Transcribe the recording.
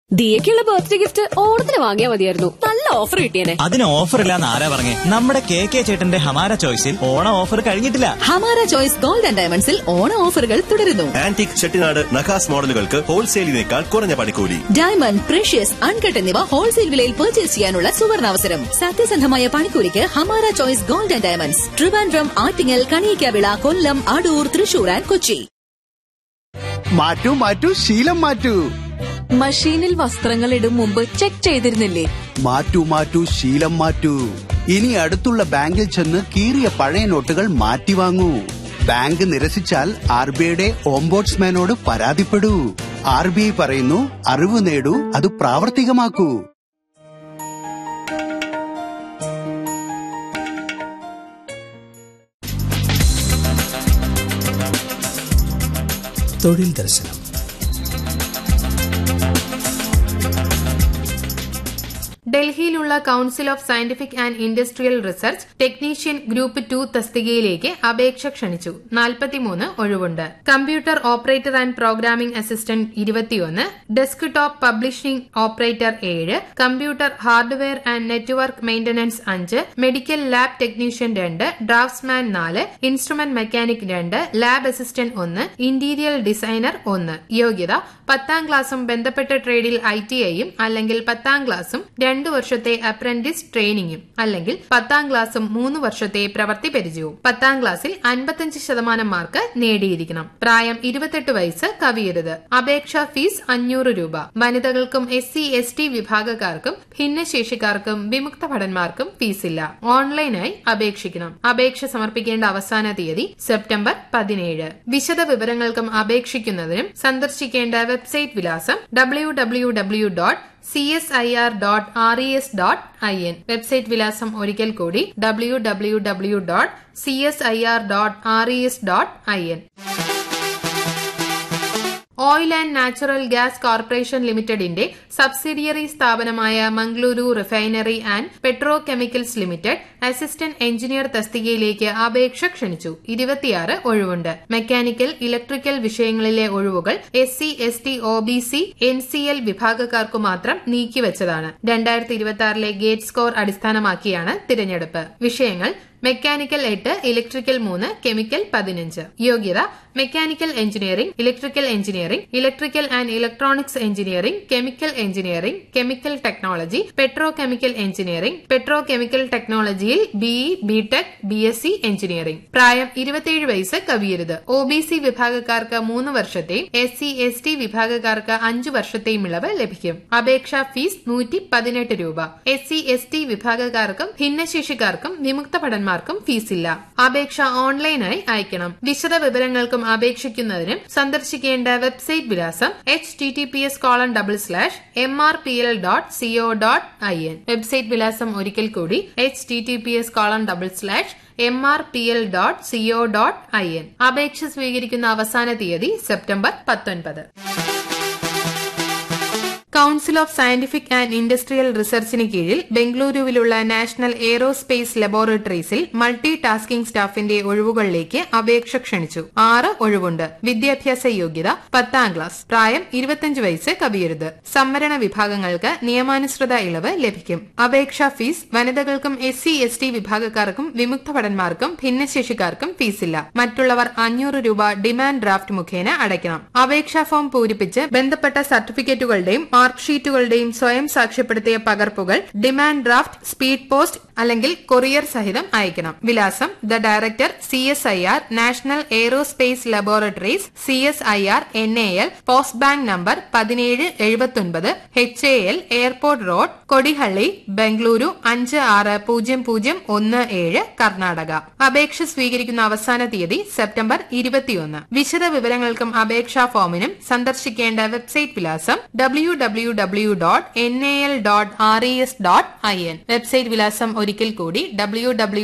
ദിയക്കുള്ള birthday gift ഓണത്തിന് വാങ്ങിയാ മതിയായിരുന്നു നല്ല ഓഫർ കിട്ടിയേനെ അതിന് ഓഫർ ഇല്ലാന്ന് ആരാ പറഞ്ഞേ നമ്മുടെ കെ കെ ചേട്ടന്റെ ഹമാര ചോയ്സിൽ ഓണം ഓഫർ കഴിഞ്ഞിട്ടില്ല ഹമാര ചോയ്സ് ഗോൾഡ് ആൻഡ് ഡയമണ്ട്സിൽ ഓണ ഓഫറുകൾ തുടരുന്നു ആന്റിക് ചെട്ടിനാട് നഖാസ് മോഡലുകൾക്ക് ഹോൾസെയിലിനേക്കാൾ കുറഞ്ഞ പണിക്കൂലി ഡയമണ്ട് പ്രഷ്യസ് അൺകട്ട് എന്നിവ ഹോൾസെയിൽ വിലയിൽ പർച്ചേസ് ചെയ്യാനുള്ള സുവർണാവസരം സത്യസന്ധമായ പണിക്കൂലിക്ക് Hamara choice gold and diamonds Trivandrum Attingal Kaniyikkavila Kollam Adoor Thrissur and Kochi മാറ്റൂ മാറ്റൂ ശീലം മാറ്റൂ മഷീനിൽ വസ്ത്രങ്ങൾ ഇടും മുമ്പ് ചെക്ക് ചെയ്തിരുന്നില്ലേ മാറ്റൂ മാറ്റൂ ശീലം മാറ്റൂ ഇനി അടുത്തുള്ള ബാങ്കിൽ ചെന്ന് കീറിയ പഴയ നോട്ടുകൾ മാറ്റി വാങ്ങൂ ബാങ്ക് നിരസിച്ചാൽ ആർ ബി ഐയുടെ ഓംബോഡ്സ്മാനോട് പരാതിപ്പെടൂ ആർ ബി ഐ പറയുന്നു അറിവ് നേടൂ അത് പ്രാവർത്തികമാക്കൂ തൊഴിൽ ദർശനം ഡൽഹിയിലുള്ള council of scientific and industrial research technician group two തസ്തികയിലേക്ക് അപേക്ഷ ക്ഷണിച്ചു നാൽപ്പത്തിമൂന്ന് ഒഴിവുണ്ട് computer operator and programming assistant ഇരുപത്തിയൊന്ന് ഡെസ്ക് ടോപ്പ് പബ്ലിഷിംഗ് ഓപ്പറേറ്റർ ഏഴ് computer hardware and network maintenance അഞ്ച് മെഡിക്കൽ ലാബ് ടെക്നീഷ്യൻ രണ്ട് ഡ്രാഫ്റ്റ്സ്മാൻ നാല് ഇൻസ്ട്രുമെന്റ് മെക്കാനിക് രണ്ട് ലാബ് അസിസ്റ്റന്റ് ഒന്ന് ഇന്റീരിയർ ഡിസൈനർ ഒന്ന് യോഗ്യത പത്താം ക്ലാസും ബന്ധപ്പെട്ട ട്രേഡിൽ ഐ ടി ഐയും അല്ലെങ്കിൽ പത്താം ക്ലാസും രണ്ടു വർഷത്തെ അപ്രന്റീസ് ട്രെയിനിങ്ങും അല്ലെങ്കിൽ പത്താം ക്ലാസും മൂന്ന് വർഷത്തെ പ്രവൃത്തി പരിചയവും പത്താം ക്ലാസ്സിൽ അൻപത്തഞ്ച് ശതമാനം മാർക്ക് നേടിയിരിക്കണം പ്രായം ഇരുപത്തെട്ട് വയസ്സ് കവിയരുത് അപേക്ഷാ ഫീസ് അഞ്ഞൂറ് രൂപ വനിതകൾക്കും എസ് സി എസ് ടി വിഭാഗക്കാർക്കും ഭിന്നശേഷിക്കാർക്കും വിമുക്ത ഭടന്മാർക്കും ഫീസില്ല ഓൺലൈനായി അപേക്ഷിക്കണം അപേക്ഷ സമർപ്പിക്കേണ്ട അവസാന തീയതി സെപ്റ്റംബർ പതിനേഴ് വിശദ വിവരങ്ങൾക്കും അപേക്ഷിക്കുന്നതിനും സന്ദർശിക്കേണ്ട വെബ്സൈറ്റ് വിലാസം W W W dot C S I R dot R E S dot I N website വിലാസം ഒരിക്കൽ കൂടി W W W dot C S I R dot R E S dot I N oil and natural gas corporation ലിമിറ്റഡിന്റെ subsidiary സ്ഥാപനമായ Mangaluru refinery and petrochemicals limited assistant engineer തസ്തികയിലേക്ക് അപേക്ഷ ക്ഷണിച്ചു ഇരുപത്തിയാറ് ഒഴിവുണ്ട് മെക്കാനിക്കൽ ഇലക്ട്രിക്കൽ വിഷയങ്ങളിലെ ഒഴിവുകൾ S C S T O B C N C L വിഭാഗക്കാർക്കു മാത്രം നീക്കിവച്ചതാണ് രണ്ടായിരത്തി ഇരുപത്തി ആറിലെ ഗേറ്റ് സ്കോർ അടിസ്ഥാനമാക്കിയാണ് തിരഞ്ഞെടുപ്പ് വിഷയങ്ങൾ മെക്കാനിക്കൽ എട്ട് ഇലക്ട്രിക്കൽ മൂന്ന് കെമിക്കൽ പതിനഞ്ച് യോഗ്യത mechanical engineering electrical engineering electrical and electronics engineering chemical engineering chemical technology petrochemical engineering petrochemical ടെക്നോളജിയിൽ BE BTech B S C engineering പ്രായം ഇരുപത്തിയേഴ് വയസ്സ് കവിയരുത് ഒ ബി സി വിഭാഗക്കാർക്ക് മൂന്ന് വർഷത്തെയും എസ് സി എസ് ടി വിഭാഗക്കാർക്ക് അഞ്ചു വർഷത്തെയും ഇളവ് ലഭിക്കും അപേക്ഷാ ഫീസ് നൂറ്റി പതിനെട്ട് രൂപ എസ് സി എസ് ടി വിഭാഗക്കാർക്കും ഭിന്നശേഷിക്കാർക്കും വിമുക്ത ഭടന്മാർക്കും ഫീസില്ല അപേക്ഷ ഓൺലൈനായി അയക്കണം വിശദ വിവരങ്ങൾക്കും അപേക്ഷിക്കുന്നതിനും സന്ദർശിക്കേണ്ട വെബ്സൈറ്റ് വിലാസം H T T P S colon double slash M R P L dot C O dot I N website വിലാസം ഒരിക്കൽ കൂടി H T T P S colon double slash M R P L dot C O dot I N അപേക്ഷ സ്വീകരിക്കുന്ന അവസാന തീയതി September പത്തൊൻപത് council of scientific and industrial റിസർച്ചിന് കീഴിൽ ബംഗളൂരുവിലുള്ള നാഷണൽ എയ്റോസ്പേസ് ലബോറട്ടറീസിൽ മൾട്ടി ടാസ്കിംഗ് സ്റ്റാഫിന്റെ ഒഴിവുകളിലേക്ക് അപേക്ഷ ക്ഷണിച്ചു ആറ് ഒഴിവുണ്ട് വിദ്യാഭ്യാസ യോഗ്യത പത്താം ക്ലാസ് പ്രായം ഇരുപത്തിയഞ്ച് വയസ്സ് കവിയരുത് സംവരണ വിഭാഗങ്ങൾക്ക് നിയമാനുസൃത ഇളവ് ലഭിക്കും അപേക്ഷാ ഫീസ് വനിതകൾക്കും എസ് സി എസ് ടി വിഭാഗക്കാർക്കും വിമുക്ത ഭടന്മാർക്കും ഭിന്നശേഷിക്കാർക്കും ഫീസില്ല മറ്റുള്ളവർ അഞ്ഞൂറ് രൂപ ഡിമാൻഡ് ഡ്രാഫ്റ്റ് മുഖേന അടയ്ക്കണം അപേക്ഷാ ഫോം പൂരിപ്പിച്ച് ബന്ധപ്പെട്ട സർട്ടിഫിക്കറ്റുകളുടെയും മാർക്ക് ഷീറ്റുകളുടെയും സ്വയം സാക്ഷ്യപ്പെടുത്തിയ പകർപ്പുകൾ ഡിമാൻഡ് ഡ്രാഫ്റ്റ് സ്പീഡ് പോസ്റ്റ് അല്ലെങ്കിൽ കൊറിയർ സഹിതം അയക്കണം വിലാസം the director C S I R national aerospace laboratories C S I R N A L post bag number പതിനേഴ് എഴുപത്തൊൻപത് H A L airport road Kodihalli Bengaluru അഞ്ച് ആറ് പൂജ്യം പൂജ്യം ഒന്ന് ഏഴ് കർണാടക അപേക്ഷ സ്വീകരിക്കുന്ന അവസാന തീയതി സെപ്റ്റംബർ ഇരുപത്തിയൊന്ന് വിശദ വിവരങ്ങൾക്കും അപേക്ഷാ ഫോമിനും സന്ദർശിക്കേണ്ട വെബ്സൈറ്റ് വിലാസം W W W dot N A L dot R E S dot I N website വിലാസം ഒരിക്കൽ കൂടി ഡബ്ല്യൂ ഡബ്ല്യൂ